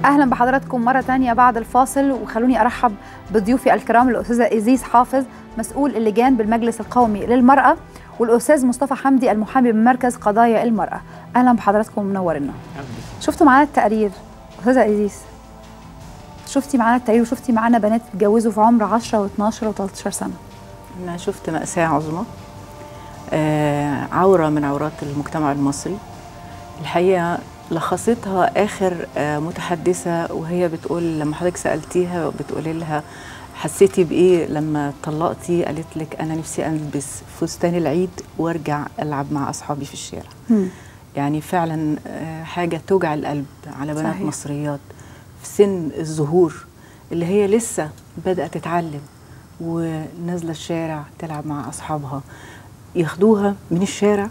اهلا بحضراتكم مره تانية بعد الفاصل وخلوني ارحب بضيوفي الكرام الاستاذه ايزيس حافظ مسؤول اللجان بالمجلس القومي للمراه والاستاذ مصطفى حمدي المحامي بمركز قضايا المراه اهلا بحضراتكم منورنا شفتوا معانا التقرير استاذه ايزيس شفتي معانا التقرير وشفتي معانا بنات اتجوزوا في عمر 10 و12 و13 سنه أنا شفت مأساة عظمى آه عورة من عورات المجتمع المصري الحقيقة لخصتها آخر آه متحدثة وهي بتقول لما حضرتك سألتيها بتقولي لها حسيتي بإيه لما طلقتي قالت لك أنا نفسي ألبس فستان العيد وأرجع ألعب مع أصحابي في الشارع مم. يعني فعلا آه، حاجة توجع القلب على بنات صحيح. مصريات في سن الظهور اللي هي لسه بدأت تتعلم ونازلة الشارع تلعب مع أصحابها ياخدوها من الشارع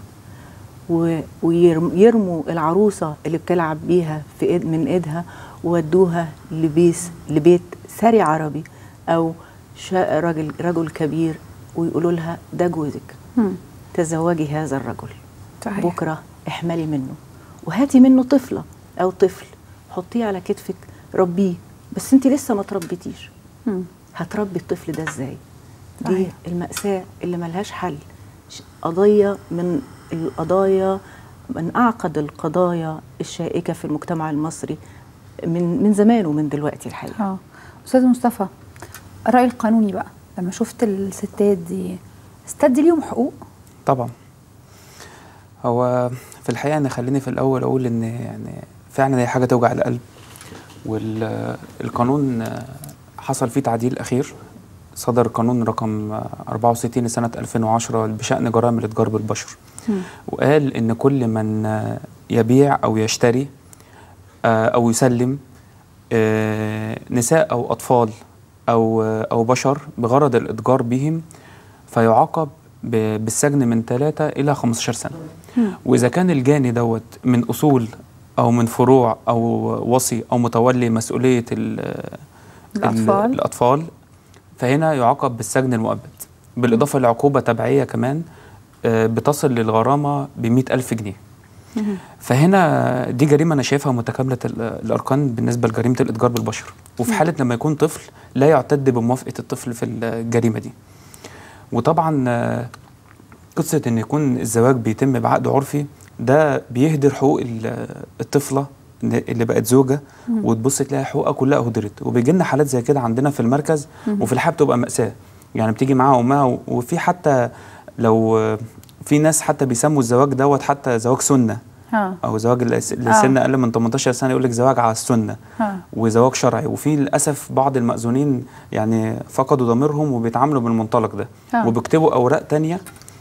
ويرموا العروسة اللي بتلعب بيها في إيد من إيدها وودوها لبيس لبيت ساري عربي أو شا- راجل رجل كبير ويقولوا لها ده جوزك مم. تزوجي هذا الرجل صحيح بكره احملي منه وهاتي منه طفله او طفل حطيه على كتفك ربيه بس انت لسه ما تربيتيش مم. هتربي الطفل ده ازاي دي صحيح. المأساة اللي ملهاش حل ش- قضية من القضايا من أعقد القضايا الشائكة في المجتمع المصري من من زمان ومن دلوقتي الحقيقة اه استاذ مصطفى الراي القانوني بقى لما شفت الستات دي الستات دي ليهم حقوق طبعا هو في الحقيقه انا خليني في الاول اقول ان يعني فعلا هي حاجه توجع القلب والقانون حصل فيه تعديل اخير صدر قانون رقم 64 لسنه 2010 بشان جرائم الاتجار بالبشر مم. وقال ان كل من يبيع او يشتري آه، او يسلم آه، نساء او اطفال او او بشر بغرض الاتجار بهم فيعاقب ب- بالسجن من 3 الى 15 سنه مم. واذا كان الجاني دوت من اصول او من فروع او وصي او متولي مسؤوليه ال- ال- الأطفال. الاطفال فهنا يعاقب بالسجن المؤبد بالاضافه لعقوبه تبعيه كمان آه، بتصل للغرامه ب ألف جنيه مم. فهنا دي جريمه انا شايفها متكامله ال- الاركان بالنسبه لجريمه الاتجار بالبشر وفي حاله لما يكون طفل لا يعتد بموافقه الطفل في الجريمه دي وطبعا آه، قصه ان يكون الزواج بيتم بعقد عرفي ده بيهدر حقوق ال- الطفله اللي بقت زوجه مم. وتبص تلاقي حقوقها كلها هدرت وبيجي لنا حالات زي كده عندنا في المركز مم. وفي الحقيقه بتبقى ماساه يعني بتيجي معاها امها و- وفي حتى لو آه، في ناس حتى بيسموا الزواج دوت حتى زواج سنه ها او زواج لس- لسن اقل من 18 سنه يقول لك زواج على السنه ها وزواج شرعي وفي للاسف بعض المأذونين يعني فقدوا ضميرهم وبيتعاملوا بالمنطلق ده آه. وبيكتبوا اوراق تانية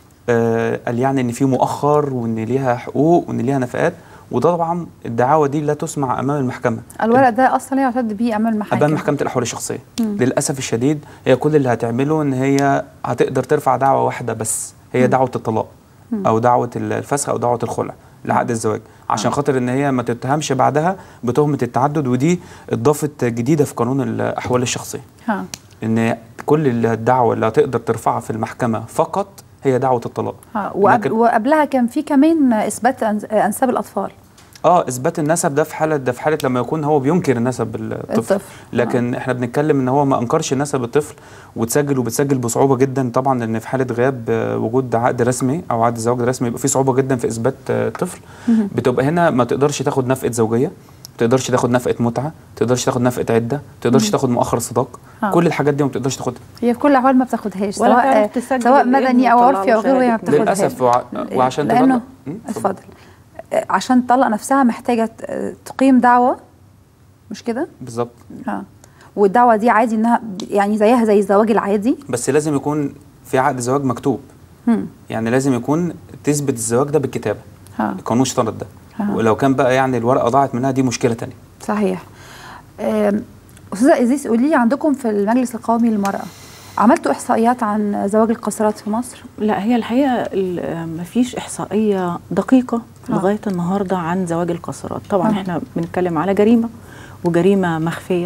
آه قال يعني ان في مؤخر وان ليها حقوق وان ليها نفقات وده طبعا الدعاوى دي لا تسمع امام المحكمه الورق ده اصلا لا يعتد به امام المحاكم امام محكمه الاحوال الشخصيه مم. للاسف الشديد هي كل اللي هتعمله ان هي هتقدر ترفع دعوه واحده بس هي مم. دعوه الطلاق مم. او دعوه الفسخ او دعوه الخلع لعقد الزواج عشان خاطر ان هي ما تتهمش بعدها بتهمه التعدد ودي اتضافت جديده في قانون الاحوال الشخصيه ها ان كل الدعوه اللي هتقدر ترفعها في المحكمه فقط هي دعوه الطلاق ها وقب- لكن- وقبلها كان في كمان اثبات أنس- انساب الاطفال اه اثبات النسب ده في حاله ده في حاله لما يكون هو بينكر النسب الطفل الطفل لكن احنا بنتكلم ان هو ما انكرش نسب الطفل وتسجل وبتسجل بصعوبه جدا طبعا لان في حاله غياب آه، وجود عقد رسمي او عقد زواج رسمي يبقى في صعوبه جدا في اثبات آه، طفل مهم. بتبقى هنا ما تقدرش تاخد نفقه زوجيه ما تقدرش تاخد نفقه متعه ما تقدرش تاخد نفقه عده ما تقدرش مم. تاخد مؤخر صداق آه. كل الحاجات دي ما بتقدرش تاخدها هي في كل الاحوال ما بتاخدهاش ولا سواء تعرف تسجل سواء الابن مدني او وتطلع عرفي او له غيره هي ما شهادة ميلاد. بتاخدهاش للاسف وع... وعشان لانه تطلق- مم، اتفضل. اتفضل آه، عشان تطلق نفسها محتاجه ت- تقيم دعوه مش كده؟ بالظبط ها والدعوه دي عادي انها ب- يعني زيها زي الزواج العادي بس لازم يكون في عقد زواج مكتوب هم. يعني لازم يكون تثبت الزواج ده بالكتابه ها القانون اشترط ده ها. ولو كان بقى يعني الورقه ضاعت منها دي مشكله تانية صحيح آم، استاذه ازيز قولي لي عندكم في المجلس القومي للمراه عملتوا احصائيات عن زواج القاصرات في مصر؟ لا هي الحقيقه ال- مفيش احصائيه دقيقه آه. لغايه النهارده عن زواج القاصرات طبعا آه. احنا بنتكلم على جريمه وجريمه مخفيه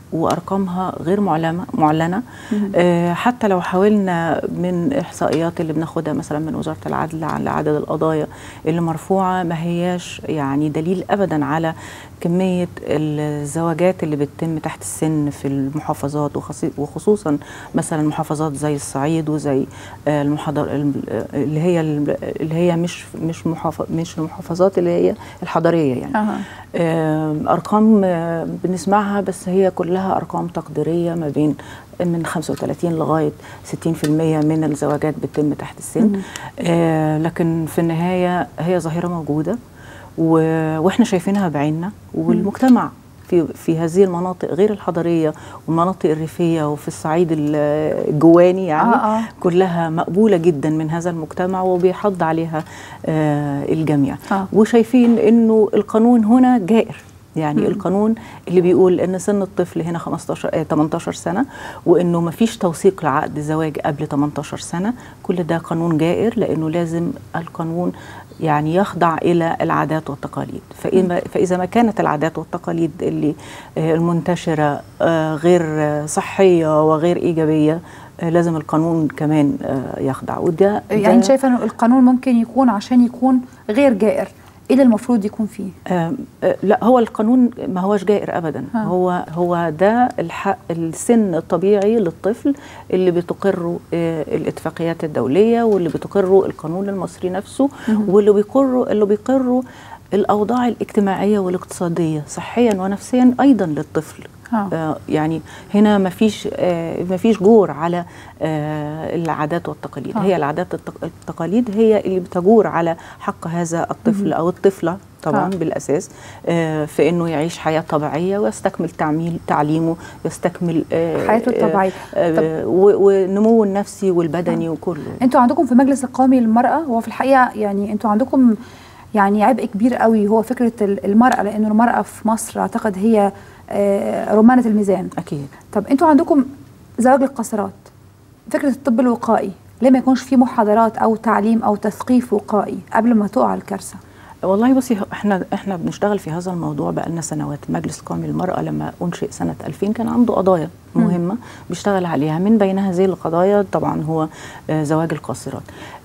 وارقامها غير معلنه معلنه آه حتى لو حاولنا من احصائيات اللي بناخدها مثلا من وزاره العدل على عدد القضايا اللي مرفوعه ما هياش يعني دليل ابدا على كميه الزواجات اللي بتتم تحت السن في المحافظات وخصي- وخصوصا مثلا محافظات زي الصعيد وزي آه، المحاضر اللي هي اللي هي مش مش محافظ مش المحافظات اللي هي الحضريه يعني أها. آم، ارقام آه، بنسمعها بس هي كلها ارقام تقديريه ما بين من 35 لغايه 60% من الزواجات بتتم تحت السن آه لكن في النهايه هي ظاهره موجوده و- واحنا شايفينها بعيننا والمجتمع في في هذه المناطق غير الحضريه والمناطق الريفيه وفي الصعيد ال- الجواني يعني آه، آه. كلها مقبوله جدا من هذا المجتمع وبيحض عليها آه الجميع آه. وشايفين انه القانون هنا جائر يعني القانون اللي بيقول ان سن الطفل هنا 15 آه 18 سنه وانه ما فيش توثيق لعقد زواج قبل 18 سنه كل ده قانون جائر لانه لازم القانون يعني يخضع الى العادات والتقاليد فإما فاذا ما كانت العادات والتقاليد اللي آه، المنتشره آه، غير آه، صحيه وغير ايجابيه آه، لازم القانون كمان آه، يخضع وده يعني ده- انت شايفه انه القانون ممكن يكون عشان يكون غير جائر ايه اللي المفروض يكون فيه آم، آه، لا هو القانون ما هوش جائر ابدا ها. هو هو ده الحق السن الطبيعي للطفل اللي بتقره آه، الاتفاقيات الدوليه واللي بتقره القانون المصري نفسه واللي بيقره اللي بيقره الاوضاع الاجتماعيه والاقتصاديه صحيا ونفسيا ايضا للطفل ها. آه، يعني هنا ما فيش ما فيش جور على آه، العادات والتقاليد آه. هي العادات التق- التقاليد هي اللي بتجور على حق هذا الطفل او الطفله طبعا آه. بالاساس آه، في انه يعيش حياه طبيعيه ويستكمل تعميل تعليمه يستكمل آه، حياته الطبيعية. آه، و- ونموه النفسي والبدني وكله انتوا عندكم في المجلس القومي للمرأة هو في الحقيقة يعني انتوا عندكم يعني عبء كبير قوي هو فكرة ال- المرأة لأنه المرأة في مصر أعتقد هي آه، رمانة الميزان اكيد طب انتوا عندكم زواج القاصرات فكرة الطب الوقائي ليه ما يكونش في محاضرات أو تعليم أو تثقيف وقائي قبل ما تقع الكارثة والله بصي هو احنا احنا بنشتغل في هذا الموضوع بقالنا سنوات المجلس القومي للمراه لما انشئ سنه 2000 كان عنده قضايا مهمه بيشتغل عليها من بين هذه القضايا طبعا هو آه، زواج القاصرات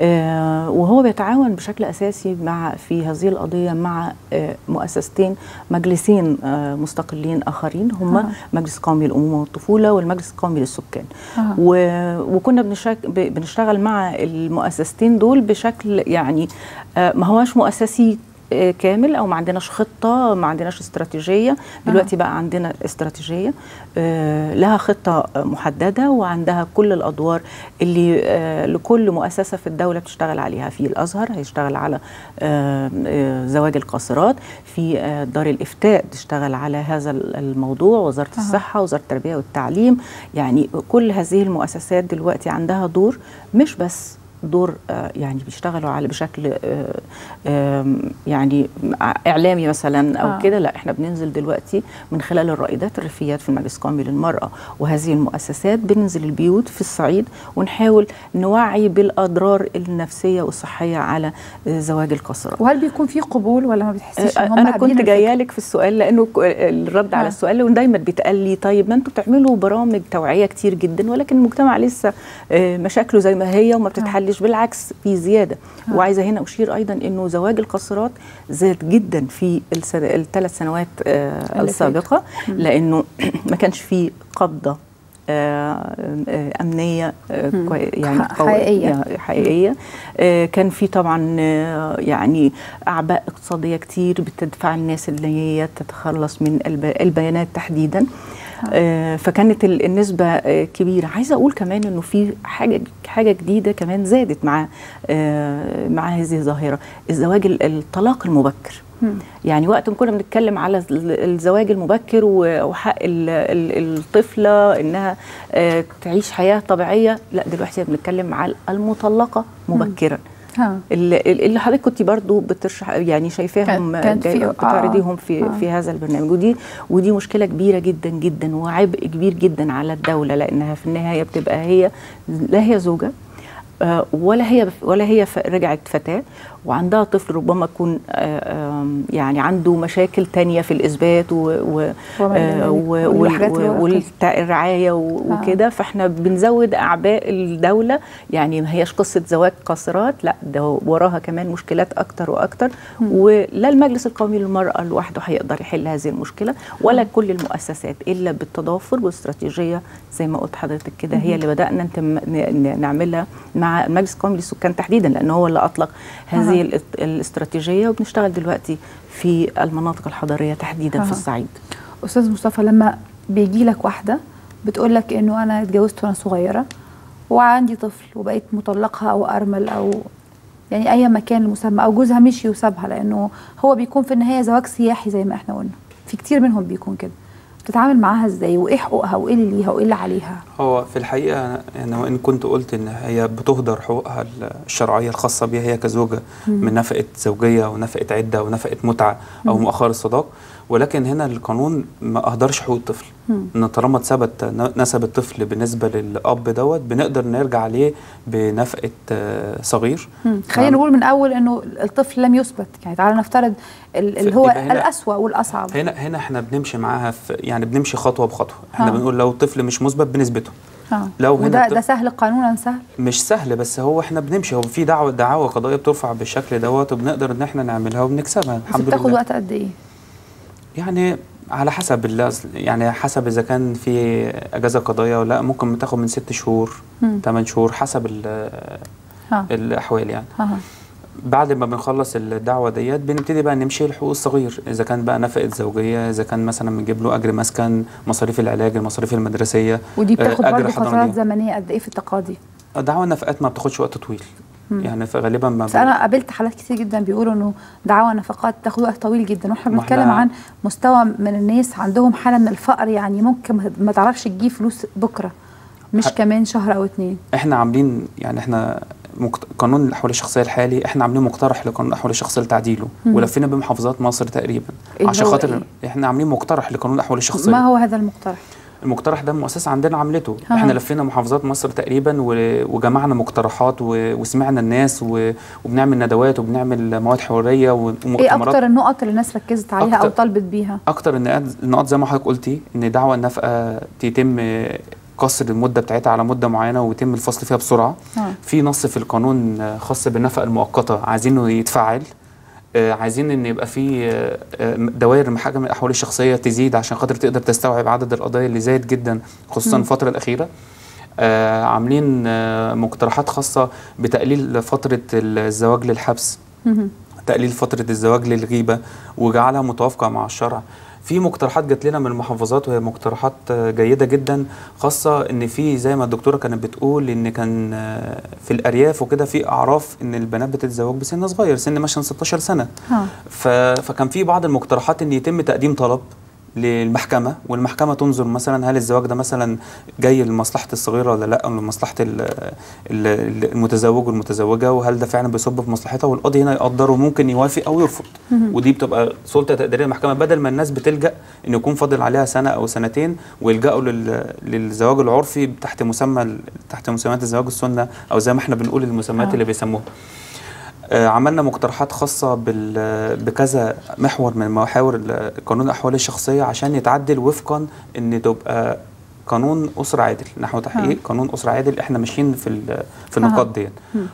آه، وهو بيتعاون بشكل اساسي مع في هذه القضيه مع آه، مؤسستين مجلسين آه، مستقلين اخرين هما آه. مجلس قومي للامومه والطفوله والمجلس القومي للسكان آه. و... وكنا بنشك... ب- بنشتغل مع المؤسستين دول بشكل يعني آه، ما هواش مؤسسي آه، كامل او ما عندناش خطه ما عندناش استراتيجيه دلوقتي بقى عندنا استراتيجيه آه، لها خطه آه، محدده وعندها كل الادوار اللي آه، لكل مؤسسه في الدوله بتشتغل عليها في الازهر هيشتغل على آه، آه، زواج القاصرات في آه، دار الافتاء تشتغل على هذا الموضوع وزاره أها. الصحه وزاره التربيه والتعليم يعني كل هذه المؤسسات دلوقتي عندها دور مش بس دور آه، يعني بيشتغلوا على بشكل آه، آم، يعني اعلامي مثلا او آه. كده لا احنا بننزل دلوقتي من خلال الرائدات الريفيات في المجلس القومي للمراه وهذه المؤسسات بننزل البيوت في الصعيد ونحاول نوعي بالاضرار النفسيه والصحيه على آه، زواج القاصرات وهل بيكون في قبول ولا ما بتحسيش ان هم انا قابلين كنت جايه الفكرة؟ لك في السؤال لانه ك- الرد على آه. السؤال لانه دايما بيتقال لي طيب ما انتوا بتعملوا برامج توعيه كتير جدا ولكن المجتمع لسه آه، مشاكله زي ما هي وما بتتحلش بالعكس في زياده آه. وعايزه هنا اشير ايضا انه زواج القاصرات زاد جدا في السنة الثلاث سنوات آه، اللي السابقه لانه ما كانش في قبضه آه، آه، امنيه آه، مم. كوي- يعني ح- قوي- حقيقية. يعني حقيقيه آه، كان في طبعا آه، يعني اعباء اقتصاديه كتير بتدفع الناس اللي هي تتخلص من الب- البيانات تحديدا آه، فكانت ال- النسبه آه، كبيره عايزه اقول كمان انه في حاجه حاجه جديده كمان زادت مع آه، مع هذه الظاهره الزواج ال- الطلاق المبكر مم. يعني وقت ما كنا بنتكلم على ال- الزواج المبكر و- وحق ال- ال- الطفله انها آه، تعيش حياه طبيعيه لا دلوقتي بنتكلم على المطلقه مبكرا ها اللي, اللي حضرتك كنت برضو بترشح يعني شايفاهم كان- كانت جاي- في- آه. بتعرضيهم في آه. في هذا البرنامج ودي ودي مشكله كبيره جدا جدا وعبء كبير جدا على الدوله لانها في النهايه بتبقى هي لا هي زوجه آه، ولا هي ولا هي ف- رجعت فتاه وعندها طفل ربما يكون آه، آم، يعني عنده مشاكل تانية في الاثبات و و وما إلى آه، ذلك. و- والحاجات اللي وال- ورا والرعايه وكده فاحنا بنزود اعباء الدوله يعني ما هياش قصه زواج قاصرات لا ده وراها كمان مشكلات اكتر واكتر ولا المجلس القومي للمراه لوحده هيقدر يحل هذه المشكله ولا كل المؤسسات الا بالتضافر والاستراتيجيه زي ما قلت حضرتك كده هي اللي بدانا نتم ن- ن- نعملها مع المجلس القومي للسكان تحديدا لان هو اللي اطلق هذه أها. الاست- الاستراتيجيه وبنشتغل دلوقتي في المناطق الحضريه تحديدا أها. في الصعيد استاذ مصطفى لما بيجي لك واحده بتقول لك انه انا اتجوزت وانا صغيره وعندي طفل وبقيت مطلقها او ارمل او يعني اي مكان المسمى او جوزها مشي وسابها لانه هو بيكون في النهايه زواج سياحي زي ما احنا قلنا في كتير منهم بيكون كده بتتعامل معاها ازاي وايه حقوقها وايه اللي ليها وايه اللي عليها هو في الحقيقة يعني وإن كنت قلت إن هي بتهدر حقوقها الشرعية الخاصة بها هي كزوجة من نفقة زوجية ونفقة عدة ونفقة متعة أو مؤخر الصداق ولكن هنا القانون ما أهدرش حقوق الطفل إن طالما اتثبت ن- نسب الطفل بالنسبة للأب دوت بنقدر نرجع عليه بنفقة آه، صغير خلينا نقول من اول انه الطفل لم يثبت يعني تعالى نفترض ال- اللي هو يبقى هنا- الاسوا والاصعب هنا هنا احنا بنمشي معاها في يعني بنمشي خطوة بخطوة احنا آه. بنقول لو الطفل مش مثبت بنثبته اه لو هنا وده الطفل- ده سهل قانونا سهل مش سهل بس هو احنا بنمشي هو في دعوه دعاوى قضائيه بترفع بالشكل دوت وبنقدر ان احنا نعملها وبنكسبها بس الحمد بتاخد لله وقت قد ايه يعني على حسب الله يعني حسب اذا كان في اجازه قضائيه ولا لا ممكن بتاخد من ست شهور مم. 8 شهور حسب ال- ها الاحوال يعني ها بعد ما بنخلص الدعوه ديت بنبتدي بقى نمشي لحقوق الصغير اذا كان بقى نفقه زوجيه اذا كان مثلا بنجيب له اجر مسكن مصاريف العلاج المصاريف المدرسيه ودي آه، بتاخد أجر برضه فترات حضانية. زمنيه قد ايه في التقاضي دعوى النفقات ما بتاخدش وقت طويل يعني فغالبا ما بس انا قابلت حالات كتير جدا بيقولوا انه دعاوى نفقات تاخد وقت طويل جدا واحنا ما بنتكلم احنا- عن مستوى من الناس عندهم حاله من الفقر يعني ممكن ما- ما تعرفش تجيب فلوس بكره مش ح- كمان شهر او اتنين احنا عاملين يعني احنا مكت... قانون الاحوال الشخصيه الحالي احنا عاملين مقترح لقانون الاحوال الشخصيه لتعديله مم. ولفينا بمحافظات مصر تقريبا اللي عشان هو خاطر إيه؟ احنا عاملين مقترح لقانون الاحوال الشخصيه ما هو هذا المقترح المقترح ده المؤسسه عندنا عملته ها. احنا لفينا محافظات مصر تقريبا و... وجمعنا مقترحات و... وسمعنا الناس و... وبنعمل ندوات وبنعمل مواد حواريه و- ايه ومؤتمرات اكتر النقط اللي الناس ركزت عليها او أكتر- طلبت بيها اكتر النقاط النقاط زي ما حضرتك قلتي ان دعوى النفقه يتم قصر المده بتاعتها على مده معينه ويتم الفصل فيها بسرعه ها. في نص في القانون آه، خاص بالنفقه المؤقته عايزينه يتفعل آه، عايزين ان يبقى في آه، آه، دوائر محاكم الاحوال الشخصيه تزيد عشان خاطر تقدر تستوعب عدد القضايا اللي زايد جدا خصوصا مم. الفتره الاخيره آه، عاملين آه، مقترحات خاصه بتقليل فتره الزواج للحبس مهم. تقليل فترة الزواج للغيبة وجعلها متوافقة مع الشرع في مقترحات جات لنا من المحافظات وهي مقترحات آه، جيدة جدا خاصة ان في زي ما الدكتورة كانت بتقول ان كان آه، في الارياف وكده في اعراف ان البنات بتتزوج بسن صغير سن مثلا 16 سنة ها ف... فكان في بعض المقترحات ان يتم تقديم طلب للمحكمة والمحكمة تنظر مثلا هل الزواج ده مثلا جاي لمصلحة الصغيرة ولا لا أو لمصلحة ال- ال- المتزوج والمتزوجة وهل ده فعلا بيصب في مصلحتها والقاضي هنا يقدر وممكن يوافق أو يرفض ودي بتبقى سلطة تقديرية المحكمة بدل ما الناس بتلجأ إن يكون فاضل عليها سنة أو سنتين ويلجأوا لل... للزواج العرفي تحت مسمى ال- تحت مسميات الزواج السنة أو زي ما احنا بنقول المسميات آه. اللي بيسموها آه، عملنا مقترحات خاصة بال- بكذا محور من محاور ال- قانون الأحوال الشخصية عشان يتعدل وفقا إن تبقى قانون أسرة عادل نحو تحقيق قانون أسرة عادل احنا ماشيين في ال- في النقاط ديت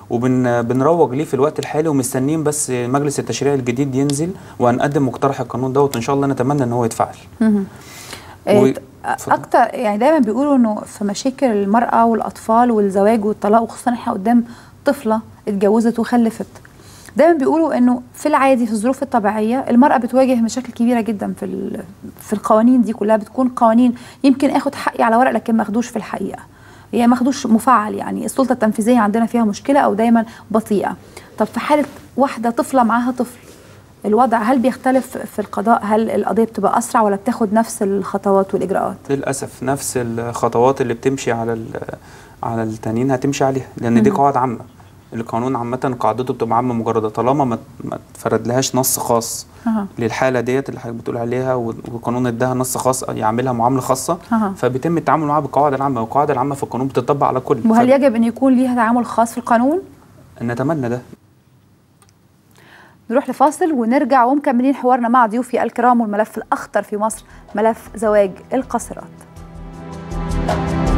وبنروج ليه في الوقت الحالي ومستنيين بس مجلس التشريع الجديد ينزل وهنقدم مقترح القانون دوت وإن شاء الله نتمنى إن هو يتفعل مهم. و- إيه، اتفضل. اكتر يعني دايما بيقولوا انه في مشاكل المراه والاطفال والزواج والطلاق وخصوصا احنا قدام طفله اتجوزت وخلفت دايما بيقولوا انه في العادي في الظروف الطبيعيه المراه بتواجه مشاكل كبيره جدا في ال- في القوانين دي كلها بتكون قوانين يمكن اخد حقي على ورق لكن ما اخدوش في الحقيقه هي ما اخدوش مفعل يعني السلطه التنفيذيه عندنا فيها مشكله او دايما بطيئه طب في حاله واحده طفله معاها طفل الوضع هل بيختلف في القضاء هل القضيه بتبقى اسرع ولا بتاخد نفس الخطوات والاجراءات للأسف نفس الخطوات اللي بتمشي على ال- على التانيين هتمشي عليها لأن دي مم. قواعد عامة القانون عامه قاعدته بتبقى عامه مجرده طالما ما ما تفرد لهاش نص خاص أها. للحاله ديت اللي حضرتك بتقول عليها والقانون اداها نص خاص يعملها معامله خاصه أها. فبيتم التعامل معاها بالقواعد العامه والقواعد العامه في القانون بتطبق على كل وهل يجب ان يكون ليها تعامل خاص في القانون نتمنى ده نروح لفاصل ونرجع ومكملين حوارنا مع ضيوفي الكرام والملف الاخطر في مصر ملف زواج القاصرات